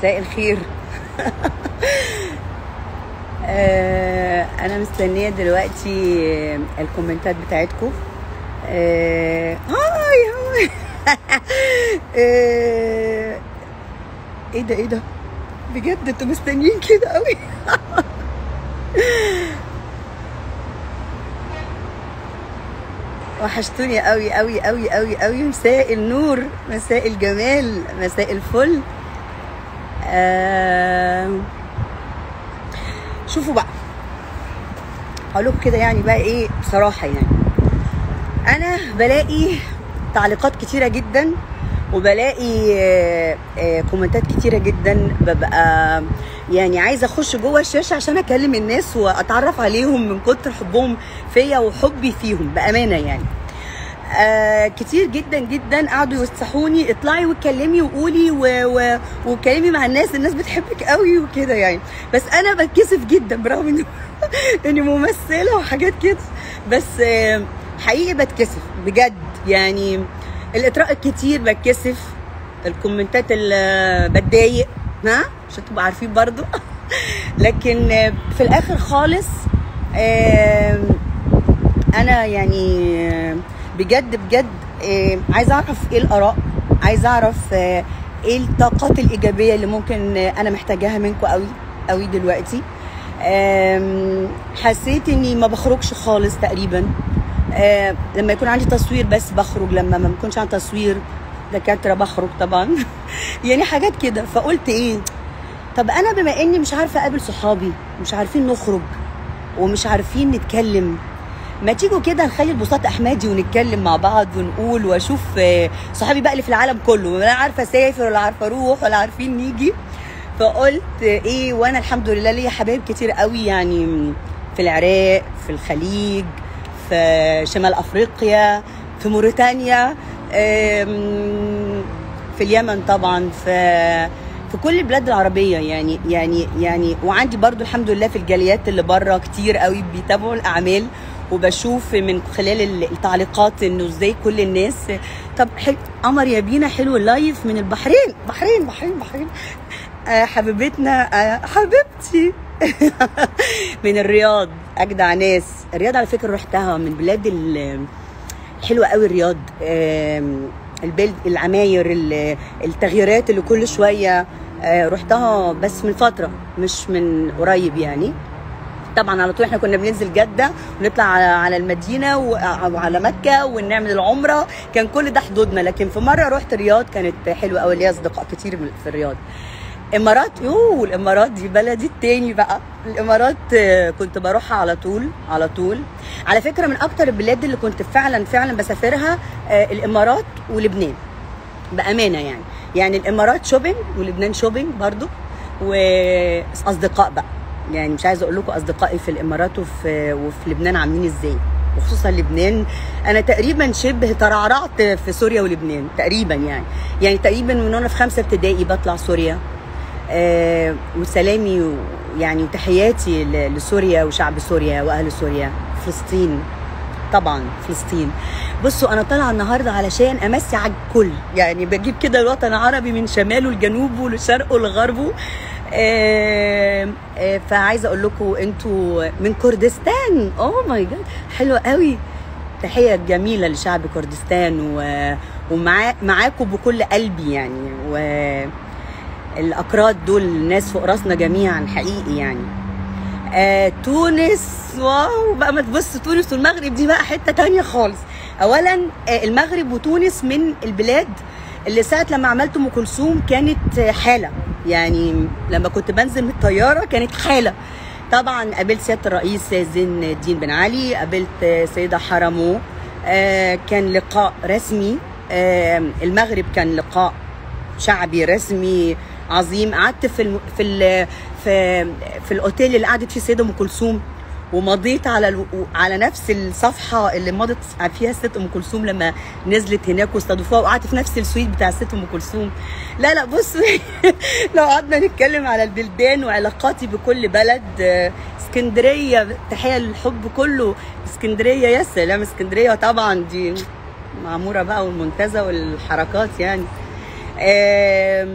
مساء الخير آه، انا مستنيه دلوقتي الكومنتات بتاعتكم آه، هاي هاي آه، ايه ده ايه ده بجد انتوا مستنيين كده قوي وحشتوني قوي قوي قوي قوي قوي مساء النور مساء الجمال مساء الفل آه شوفوا بقى هقول لكم كده يعني بقى ايه بصراحه يعني انا بلاقي تعليقات كتيره جدا وبلاقي آه، آه، كومنتات كتيره جدا ببقى يعني عايزه اخش جوه الشاشه عشان اكلم الناس واتعرف عليهم من كتر حبهم فيا وحبي فيهم بامانه يعني آه كتير جدا جدا قعدوا يوسحوني اطلعي واتكلمي وقولي و- و- واتكلمي مع الناس الناس بتحبك قوي وكده يعني بس انا بتكسف جدا برغم اني اني ممثله وحاجات كده بس آه حقيقي بتكسف بجد يعني الاطراء الكتير بتكسف الكومنتات اللي بتضايق ها عشان تبقوا عارفين برضو لكن آه، في الاخر خالص آه انا يعني آه، بجد بجد آه، عايزه اعرف ايه الاراء عايزه اعرف آه، ايه الطاقات الايجابيه اللي ممكن آه، انا محتاجاها منكم قوي قوي دلوقتي آم، حسيت اني ما بخرجش خالص تقريبا آه، لما يكون عندي تصوير بس بخرج لما ما بيكونش عندي تصوير دكاتره بخرج طبعا يعني حاجات كده فقلت ايه طب انا بما اني مش عارفه اقابل صحابي مش عارفين نخرج ومش عارفين نتكلم ما تيجوا كده نخلي البساط احمدي ونتكلم مع بعض ونقول واشوف آه، صحابي بقى اللي في العالم كله لا عارفه اسافر ولا عارفه اروح ولا عارفين نيجي فقلت آه، ايه وانا الحمد لله ليا حبايب كتير قوي يعني في العراق في الخليج في شمال افريقيا في موريتانيا آم، في اليمن طبعا في في كل البلاد العربيه يعني يعني يعني وعندي برضو الحمد لله في الجاليات اللي بره كتير قوي بيتابعوا الاعمال وبشوف من خلال ال- التعليقات انه ازاي كل الناس طب حل... قمر يا بينا حلو اللايف من البحرين بحرين بحرين بحرين آه حبيبتنا آه حبيبتي من الرياض اجدع ناس الرياض على فكره رحتها من بلاد ال- حلوه قوي الرياض آم، البلد العماير ال- التغييرات اللي كل شويه آه، رحتها بس من فتره مش من قريب يعني طبعا على طول احنا كنا بننزل جده ونطلع على على المدينه و- وعلى مكه ونعمل العمره كان كل ده حدودنا لكن في مره رحت الرياض كانت حلوه قوي ليا اصدقاء كتير من- في الرياض امارات يوه الامارات دي بلدي التاني بقى الامارات آه، كنت بروحها على طول على طول على فكره من اكتر البلاد اللي كنت فعلا فعلا بسافرها آه، الامارات ولبنان بامانه يعني يعني الامارات شوبينج ولبنان شوبينج برضو واصدقاء بقى يعني مش عايزه اقول لكم اصدقائي في الامارات وفي وفي لبنان عاملين ازاي وخصوصا لبنان انا تقريبا شبه ترعرعت في سوريا ولبنان تقريبا يعني يعني تقريبا من وانا في خمسه ابتدائي بطلع سوريا آه وسلامي و- يعني وتحياتي ل- لسوريا وشعب سوريا واهل سوريا فلسطين طبعا فلسطين بصوا انا طالعه النهارده علشان امسي على الكل يعني بجيب كده الوطن العربي من شماله لجنوبه لشرقه لغربه آه آه فعايزه اقول لكم انتوا من كردستان اوه ماي جاد حلوه قوي تحيه جميله لشعب كردستان و... ومعا معاكم بكل قلبي يعني و الاكراد دول ناس فوق راسنا جميعا حقيقي يعني آه تونس واو بقى ما تبص تونس والمغرب دي بقى حته تانية خالص اولا آه المغرب وتونس من البلاد اللي ساعه لما عملت ام كلثوم كانت آه، حاله يعني لما كنت بنزل من الطياره كانت حاله طبعا قابلت سياده الرئيس زين الدين بن علي قابلت آه، سيده حرمو آه كان لقاء رسمي آه المغرب كان لقاء شعبي رسمي عظيم قعدت في الم... في ال... في في الاوتيل اللي قعدت فيه السيده ام كلثوم ومضيت على ال... على نفس الصفحه اللي مضت فيها الست ام كلثوم لما نزلت هناك واستضافوها وقعدت في نفس السويت بتاع الست ام كلثوم لا لا بص لو قعدنا نتكلم على البلدان وعلاقاتي بكل بلد آه، اسكندريه تحيه للحب كله اسكندريه يا سلام اسكندريه طبعا دي معموره بقى والمنتزه والحركات يعني آم،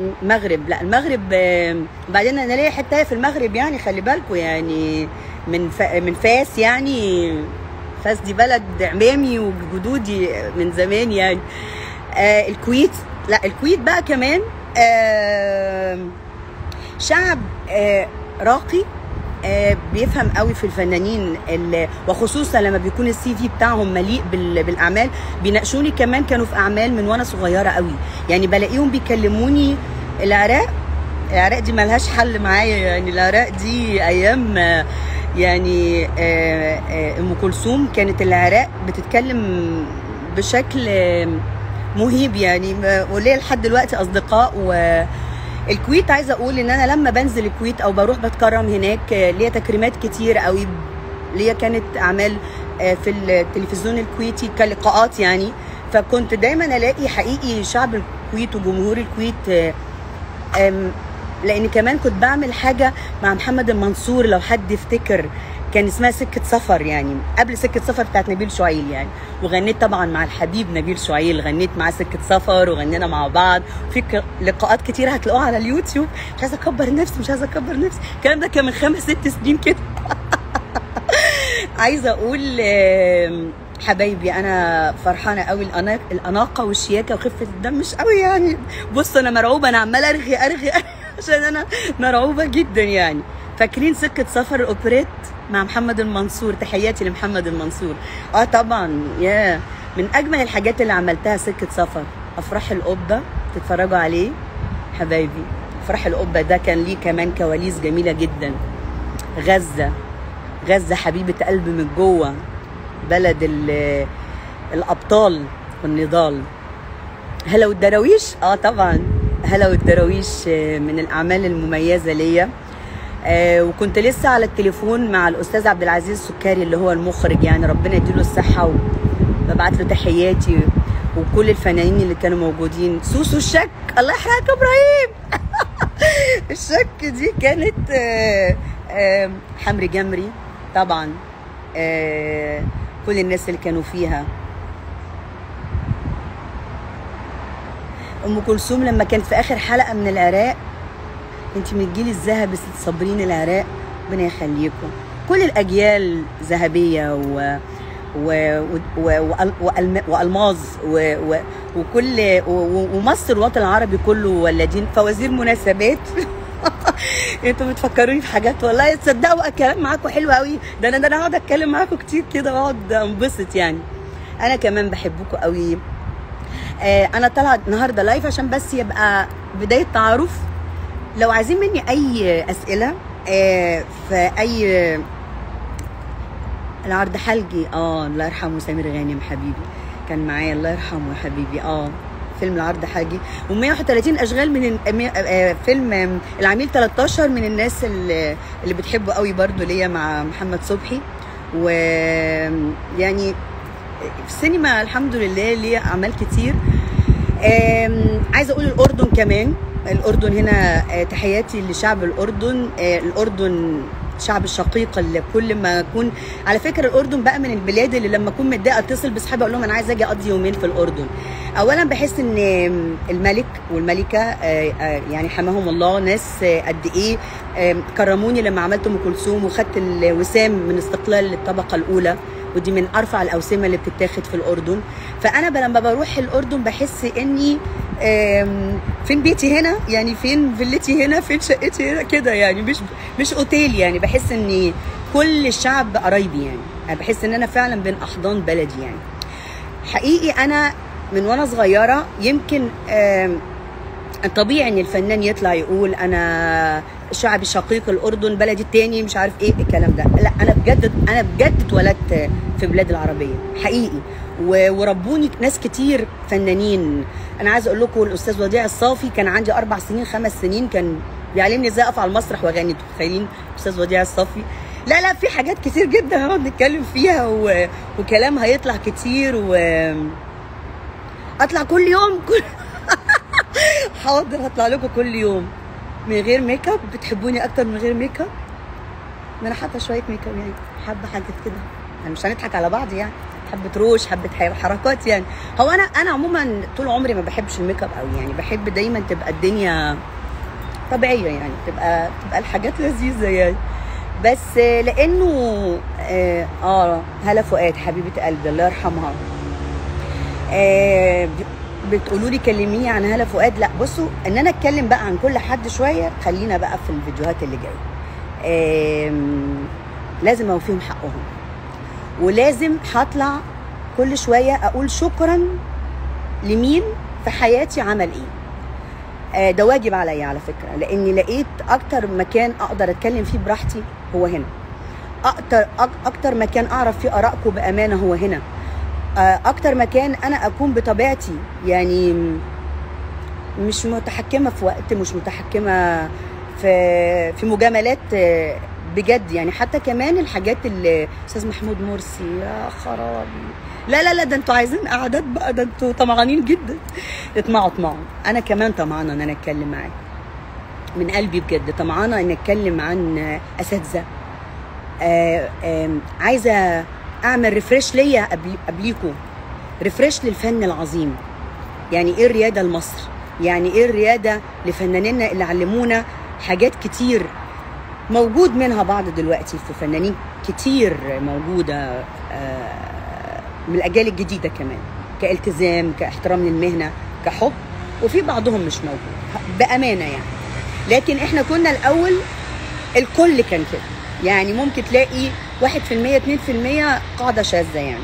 المغرب لا المغرب آه، بعدين انا ليا حته في المغرب يعني خلي بالكم يعني من ف... من فاس يعني فاس دي بلد عمامي وجدودي من زمان يعني آه الكويت لا الكويت بقى كمان آه شعب آه راقي آه بيفهم قوي في الفنانين ال- وخصوصا لما بيكون السي في بتاعهم مليء بال- بالاعمال بيناقشوني كمان كانوا في اعمال من وانا صغيره قوي يعني بلاقيهم بيكلموني العراق العراق دي ملهاش حل معايا يعني العراق دي ايام آه، يعني آه، آه، ام كلثوم كانت العراق بتتكلم بشكل آه، مهيب يعني ما- وليا لحد دلوقتي اصدقاء و الكويت عايزه اقول ان انا لما بنزل الكويت او بروح بتكرم هناك آه، ليا تكريمات كتير قوي ليا كانت اعمال آه، في التلفزيون الكويتي كلقاءات يعني فكنت دايما الاقي حقيقي شعب الكويت وجمهور الكويت آه، آم، لان كمان كنت بعمل حاجه مع محمد المنصور لو حد يفتكر كان اسمها سكه سفر يعني قبل سكه سفر بتاعت نبيل شعيل يعني وغنيت طبعا مع الحبيب نبيل شعيل غنيت معاه سكه سفر وغنينا مع بعض في ك- لقاءات كتير هتلاقوها على اليوتيوب مش عايزه اكبر نفسي مش عايزه اكبر نفسي الكلام ده كان من خمس ست سنين كده عايزه اقول آم، حبايبي انا فرحانه قوي الأنا- الاناقه والشياكه وخفه الدم مش قوي يعني بص انا مرعوبه انا عماله ارغي ارغي أرغي عشان انا مرعوبه جدا يعني فاكرين سكه سفر الاوبريت مع محمد المنصور تحياتي لمحمد المنصور اه طبعا يا من اجمل الحاجات اللي عملتها سكه سفر افراح القبه تتفرجوا عليه حبايبي افراح القبه ده كان ليه كمان كواليس جميله جدا غزه غزه حبيبه قلبي من جوه بلد ال- الابطال والنضال هلا والدراويش اه طبعا هلا والدراويش آه، من الاعمال المميزه ليا آه وكنت لسه على التليفون مع الاستاذ عبد العزيز السكري اللي هو المخرج يعني ربنا يديله الصحه وببعت له تحياتي وكل الفنانين اللي كانوا موجودين سوسو الشك الله يحرقك يا ابراهيم الشك دي كانت آه، آه، حمري جمري طبعا آه، كل الناس اللي كانوا فيها ام كلثوم لما كانت في اخر حلقه من العراق انت من الجيل الذهبي ست صابرين العراق ربنا يخليكم كل الاجيال ذهبيه و و و و وألم- والماظ و و وكل و- و- ومصر الوطن العربي كله ولادين فوازير مناسبات انتوا بتفكروني في حاجات والله تصدقوا الكلام معاكم حلو قوي ده انا ده انا اقعد اتكلم معاكم كتير كده واقعد انبسط يعني انا كمان بحبكم قوي آه انا طالعه النهارده لايف عشان بس يبقى بدايه تعارف لو عايزين مني اي اسئله آه في اي العرض حلقي اه الله يرحمه سمير غانم حبيبي كان معايا الله يرحمه يا حبيبي اه فيلم العرض حاجي و131 اشغال من ال- مي- آه، فيلم آم، العميل 13 من الناس اللي, اللي بتحبه قوي برضو ليا مع محمد صبحي و يعني في السينما الحمد لله ليا اعمال كتير آم، عايزه اقول الاردن كمان الاردن هنا آه، تحياتي لشعب الاردن آه، الاردن شعب الشقيق اللي كل ما اكون على فكره الاردن بقى من البلاد اللي لما اكون متضايقه اتصل باصحابي اقول لهم انا عايزه اجي اقضي يومين في الاردن اولا بحس ان الملك والملكه آه، آه، يعني حماهم الله ناس آه، قد ايه آه، كرموني لما عملت ام كلثوم وخدت الوسام من استقلال الطبقه الاولى ودي من ارفع الاوسمه اللي بتتاخد في الاردن فانا ب- لما بروح الاردن بحس اني آم، فين بيتي هنا يعني فين فيلتي هنا فين شقتي هنا كده يعني مش مش اوتيل يعني بحس اني كل الشعب قرايبي يعني أنا بحس ان انا فعلا بين احضان بلدي يعني حقيقي انا من وانا صغيره يمكن آم، طبيعي ان الفنان يطلع يقول انا شعبي شقيق الاردن بلدي التاني مش عارف ايه الكلام ده لا انا بجد انا بجد اتولدت في بلاد العربيه حقيقي و- وربوني ناس كتير فنانين انا عايزه اقول لكم الاستاذ وديع الصافي كان عندي اربع سنين خمس سنين كان بيعلمني ازاي اقف على المسرح واغني انتوا متخيلين استاذ وديع الصافي لا لا في حاجات كتير جدا هنقعد نتكلم فيها و... وكلام هيطلع كتير و اطلع كل يوم كل حاضر هطلع لكم كل يوم من غير ميك اب بتحبوني اكتر من غير ميك اب ما انا حاطه شويه ميك اب يعني حابه حاجه كده يعني مش هنضحك على بعض يعني حبه روش حبه ح- حركات يعني هو انا انا عموما طول عمري ما بحبش الميك اب قوي يعني بحب دايما تبقى الدنيا طبيعيه يعني تبقى تبقى الحاجات لذيذه يعني بس آه، لانه اه, آه هلا فؤاد حبيبه قلبي الله يرحمها آه ب- بتقولوا لي كلميني عن هلا فؤاد لا بصوا ان انا اتكلم بقى عن كل حد شويه خلينا بقى في الفيديوهات اللي جايه آم، لازم اوفيهم حقهم ولازم هطلع كل شويه اقول شكرا لمين في حياتي عمل ايه آه، ده واجب عليا على فكره لاني لقيت اكتر مكان اقدر اتكلم فيه براحتي هو هنا اكتر أك- اكتر مكان اعرف فيه ارائكم بامانه هو هنا آه، اكتر مكان انا اكون بطبيعتي يعني م- مش متحكمه في وقت مش متحكمه في في مجاملات آه، بجد يعني حتى كمان الحاجات اللي استاذ محمود مرسي يا خرابي لا لا لا ده انتوا عايزين قعدات بقى ده انتوا طمعانين جدا اطمعوا اطمعوا انا كمان طمعانه ان انا اتكلم معاك من قلبي بجد طمعانه ان اتكلم عن آه، اساتذه آه، آم، عايزه اعمل ريفريش ليا قبل قبليكم ريفريش للفن العظيم يعني ايه الرياده لمصر يعني ايه الرياده لفنانينا اللي علمونا حاجات كتير موجود منها بعض دلوقتي في فنانين كتير موجوده آه، من الاجيال الجديده كمان كالتزام كاحترام للمهنه كحب وفي بعضهم مش موجود بامانه يعني لكن احنا كنا الاول الكل كان كده يعني ممكن تلاقي 1% 2% قاعده شاذه يعني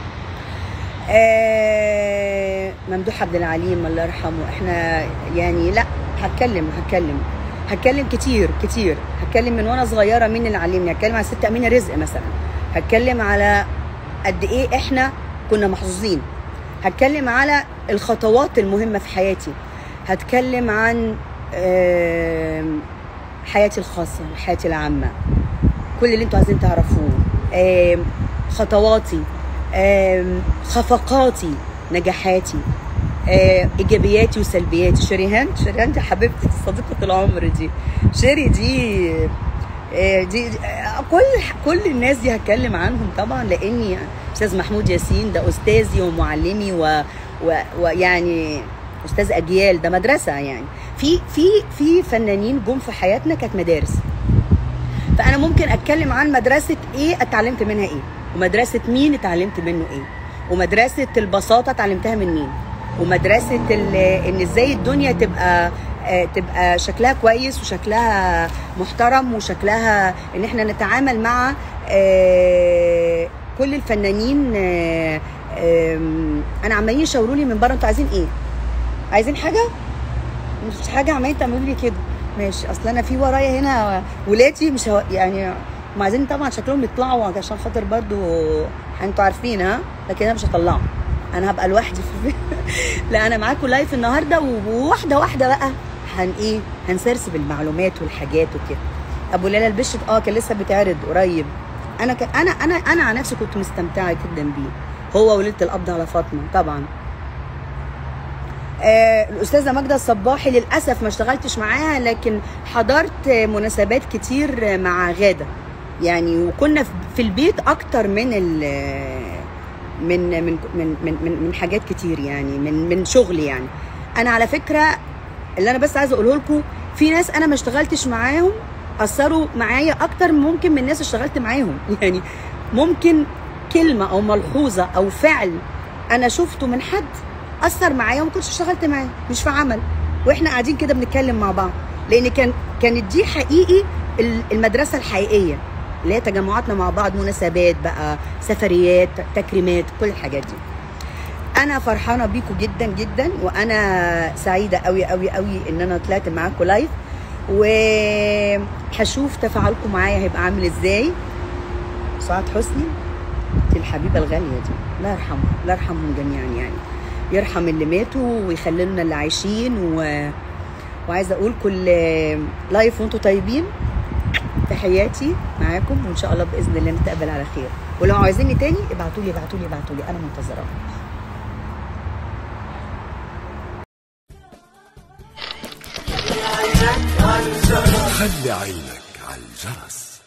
آه ممدوح عبد العليم الله يرحمه احنا يعني لا هتكلم هتكلم هتكلم كتير كتير هتكلم من وانا صغيره مين اللي علمني هتكلم على ست امينه رزق مثلا هتكلم على قد ايه احنا كنا محظوظين هتكلم على الخطوات المهمه في حياتي هتكلم عن آم، حياتي الخاصه حياتي العامه كل اللي انتوا عايزين تعرفوه آم، خطواتي آم، خفقاتي نجاحاتي آه، ايجابياتي وسلبياتي شريهان شريهان دي حبيبتي صديقه العمر دي شيري دي آه، دي دي- آه، كل كل الناس دي هتكلم عنهم طبعا لاني استاذ محمود ياسين ده استاذي ومعلمي و- و- ويعني استاذ اجيال ده مدرسه يعني في في في فنانين جم في حياتنا كانت مدارس فانا ممكن اتكلم عن مدرسه ايه اتعلمت منها ايه ومدرسه مين اتعلمت منه ايه ومدرسه البساطه اتعلمتها من مين ومدرسه ال- ان ازاي الدنيا تبقى آه، تبقى شكلها كويس وشكلها محترم وشكلها ان احنا نتعامل مع آه، كل الفنانين آه، آم، انا عمالين يشاوروا لي من بره انتوا عايزين ايه عايزين حاجه مش حاجه عمالين تعملوا لي كده ماشي اصل انا في ورايا هنا ولادي مش هو يعني هم عايزين طبعا شكلهم يطلعوا عشان خاطر برضو انتوا عارفين ها لكن انا مش هطلعهم انا هبقى لوحدي في البيت لا انا معاكم لايف النهارده وواحده واحده بقى هن ايه هنسرسب المعلومات والحاجات وكده ابو ليلى البشت اه كان لسه بيتعرض قريب انا ك... انا انا انا عن نفسي كنت مستمتعه جدا بيه هو وليله القبض على فاطمه طبعا آه، الاستاذه ماجده الصباحي للاسف ما اشتغلتش معاها لكن حضرت آه، مناسبات كتير آه، مع غاده يعني وكنا في- في البيت اكتر من ال من من من من من, من حاجات كتير يعني من من شغلي يعني انا على فكره اللي انا بس عايزه اقوله لكم في ناس انا ما اشتغلتش معاهم اثروا معايا اكتر ممكن من ناس اشتغلت معاهم يعني ممكن كلمه او ملحوظه او فعل انا شفته من حد اثر معايا وما كنتش اشتغلت معاه مش في عمل واحنا قاعدين كده بنتكلم مع بعض لان كان كانت دي حقيقي ال- المدرسه الحقيقيه اللي هي تجمعاتنا مع بعض مناسبات بقى سفريات تكريمات كل الحاجات دي انا فرحانه بيكم جدا جدا وانا سعيده قوي قوي قوي ان انا طلعت معاكم لايف وهشوف تفاعلكم معايا هيبقى عامل ازاي سعاد حسني دي الحبيبه الغاليه دي الله يرحمها الله يرحمهم جميعا يعني يرحم اللي ماتوا ويخلي لنا اللي عايشين و... وعايزه اقول كل لايف وانتم طيبين تحياتي معاكم وان شاء الله باذن الله نتقابل على خير ولو عايزيني تاني ابعتوا لي ابعتوا لي ابعتوا لي انا منتظراكم خلي عينك على الجرس